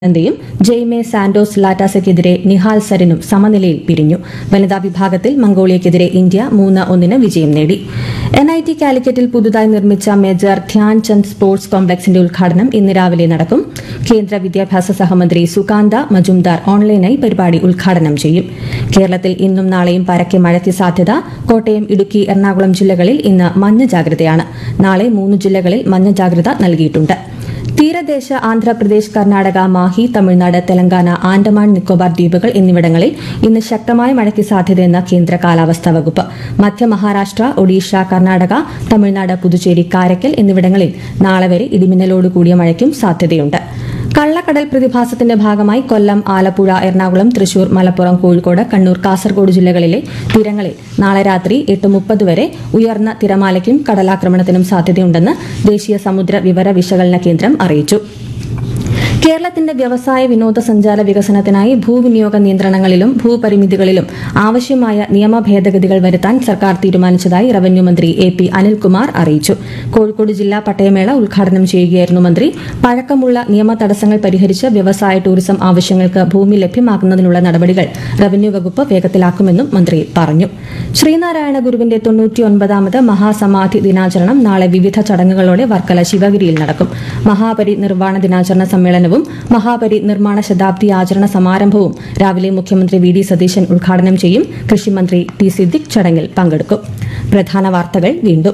നന്ദയും ജെയ്മെ Santos ലാറ്റാസയ്ക്കെതിരെ Nihal സരിനും സമനിലയിൽ പിരിഞ്ഞു വനിതാ വിഭാഗത്തിൽ മംഗോളിയയ്ക്കെതിരെ ഇന്ത്യ മൂന്ന് ഒന്നിന് വിജയം നേടി എൻ ഐ ടി കാലിക്കറ്റിൽ പുതുതായി നിർമ്മിച്ച മേജർ ധ്യാൻചന്ദ് സ്പോർട്സ് കോംപ്ലക്സിന്റെ ഉദ്ഘാടനം ഇന്ന് രാവിലെ നടക്കും കേന്ദ്ര വിദ്യാഭ്യാസ സഹമന്ത്രി സുകാന്ത മജുംദാർ ഓൺലൈനായി പരിപാടി ഉദ്ഘാടനം ചെയ്യും കേരളത്തിൽ ഇന്നും നാളെയും പരക്കെ മഴയ്ക്ക് സാധ്യത കോട്ടയം ഇടുക്കി എറണാകുളം ജില്ലകളിൽ ഇന്ന് മഞ്ഞ ജാഗ്രതയാണ് നാളെ മൂന്ന് ജില്ലകളിൽ മഞ്ഞ ജാഗ്രത നൽകിയിട്ടുണ്ട് തീരദേശ ആന്ധ്രാപ്രദേശ് കർണാടക മാഹി തമിഴ്നാട് തെലങ്കാന ആൻഡമാൻ നിക്കോബാർ ദ്വീപുകൾ എന്നിവിടങ്ങളിൽ ഇന്ന് ശക്തമായ മഴയ്ക്ക് സാധ്യതയെന്ന് കേന്ദ്ര കാലാവസ്ഥാ വകുപ്പ് മധ്യ മഹാരാഷ്ട്ര ഒഡീഷ കർണാടക തമിഴ്നാട് പുതുച്ചേരി കാരക്കൽ എന്നിവിടങ്ങളിൽ നാളെ വരെ ഇടിമിന്നലോട് കൂടിയ മഴയ്ക്കും സാധ്യതയുണ്ട് കള്ളക്കടൽ പ്രതിഭാസത്തിന്റെ ഭാഗമായി കൊല്ലം ആലപ്പുഴ എറണാകുളം തൃശൂർ മലപ്പുറം കോഴിക്കോട് കണ്ണൂർ കാസർഗോഡ് ജില്ലകളിലെ തീരങ്ങളിൽ നാളെ രാത്രി എട്ട് മുപ്പത് വരെ ഉയർന്ന തിരമാലയ്ക്കും കടലാക്രമണത്തിനും സാധ്യതയുണ്ടെന്ന് ദേശീയ സമുദ്ര വിവര വിശകലന കേന്ദ്രം അറിയിച്ചു കേരളത്തിന്റെ വ്യവസായ വിനോദസഞ്ചാര വികസനത്തിനായി ഭൂവിനിയോഗ നിയന്ത്രണങ്ങളിലും ഭൂപരിമിതികളിലും ആവശ്യമായ നിയമ ഭേദഗതികൾ വരുത്താൻ സർക്കാർ തീരുമാനിച്ചതായി റവന്യൂ മന്ത്രി എ പി അനിൽകുമാർ അറിയിച്ചു കോഴിക്കോട് ജില്ലാ പട്ടയമേള ഉദ്ഘാടനം ചെയ്യുകയായിരുന്നു മന്ത്രി പഴക്കമുള്ള നിയമ തടസ്സങ്ങൾ പരിഹരിച്ച് വ്യവസായ ടൂറിസം ആവശ്യങ്ങൾക്ക് ഭൂമി ലഭ്യമാക്കുന്നതിനുള്ള നടപടികൾ റവന്യൂ വകുപ്പ് വേഗത്തിലാക്കുമെന്നും മന്ത്രി പറഞ്ഞു ശ്രീനാരായണ ഗുരുവിന്റെ തൊണ്ണൂറ്റിയൊൻപതാമത് മഹാസമാധി ദിനാചരണം നാളെ വിവിധ ചടങ്ങുകളോടെ വർക്കല ശിവഗിരിയിൽ നടക്കും മഹാപരി നിർവ്വാണ ദിനാചരണ സമ്മേളനവും മഹാപരി നിർമ്മാണ ശതാബ്ദി ആചരണ സമാരംഭവും രാവിലെ മുഖ്യമന്ത്രി വി ഡി സതീശൻ ഉദ്ഘാടനം ചെയ്യും കൃഷിമന്ത്രി ടി സിദ്ദിഖ് ചടങ്ങിൽ പങ്കെടുക്കും പ്രധാന വാർത്തകൾ വീണ്ടും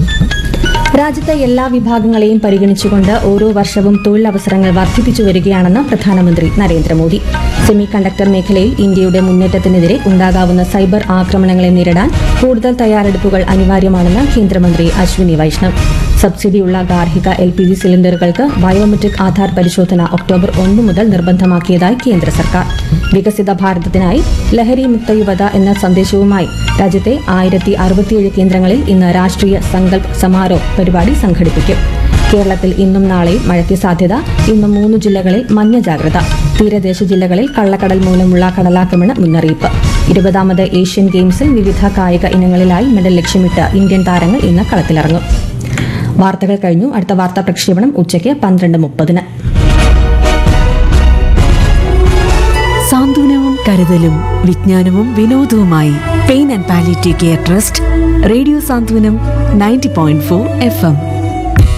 രാജ്യത്തെ എല്ലാ വിഭാഗങ്ങളെയും പരിഗണിച്ചുകൊണ്ട് ഓരോ വർഷവും തൊഴിലവസരങ്ങൾ വർദ്ധിപ്പിച്ചു വരികയാണെന്ന് പ്രധാനമന്ത്രി നരേന്ദ്രമോദി സെമി കണ്ടക്ടർ മേഖലയിൽ ഇന്ത്യയുടെ മുന്നേറ്റത്തിനെതിരെ ഉണ്ടാകാവുന്ന സൈബർ ആക്രമണങ്ങളെ നേരിടാൻ കൂടുതൽ തയ്യാറെടുപ്പുകൾ അനിവാര്യമാണെന്ന് കേന്ദ്രമന്ത്രി അശ്വിനി വൈഷ്ണവ് സബ്സിഡിയുള്ള ഗാർഹിക എൽ പി ജി സിലിണ്ടറുകൾക്ക് ബയോമെട്രിക് ആധാർ പരിശോധന ഒക്ടോബർ ഒന്ന് മുതൽ നിർബന്ധമാക്കിയതായി കേന്ദ്ര സർക്കാർ വികസിത ഭാരതത്തിനായി ലഹരി മുക്ത യുവത എന്ന സന്ദേശവുമായി രാജ്യത്തെ ആയിരത്തി അറുപത്തിയേഴ് കേന്ദ്രങ്ങളിൽ ഇന്ന് രാഷ്ട്രീയ സങ്കൽപ് സമാരോഹ് പരിപാടി സംഘടിപ്പിക്കും കേരളത്തിൽ ഇന്നും നാളെയും മഴയ്ക്ക് സാധ്യത ഇന്നും മൂന്ന് ജില്ലകളിൽ മഞ്ഞ ജാഗ്രത തീരദേശ ജില്ലകളിൽ കള്ളക്കടൽ മൂലമുള്ള കടലാക്രമണ മുന്നറിയിപ്പ് ഇരുപതാമത് ഏഷ്യൻ ഗെയിംസിൽ വിവിധ കായിക ഇനങ്ങളിലായി മെഡൽ ലക്ഷ്യമിട്ട് ഇന്ത്യൻ താരങ്ങൾ ഇന്ന് കളത്തിലിറങ്ങും വാർത്തകൾ കഴിഞ്ഞു അടുത്ത വാർത്താ പ്രക്ഷേപണം ഉച്ചയ്ക്ക് പന്ത്രണ്ട് മുപ്പതിന് സാന്ത്വനവും കരുതലും വിജ്ഞാനവും വിനോദവുമായി pain and palliative care trust radio Santhwanam ninety point four F M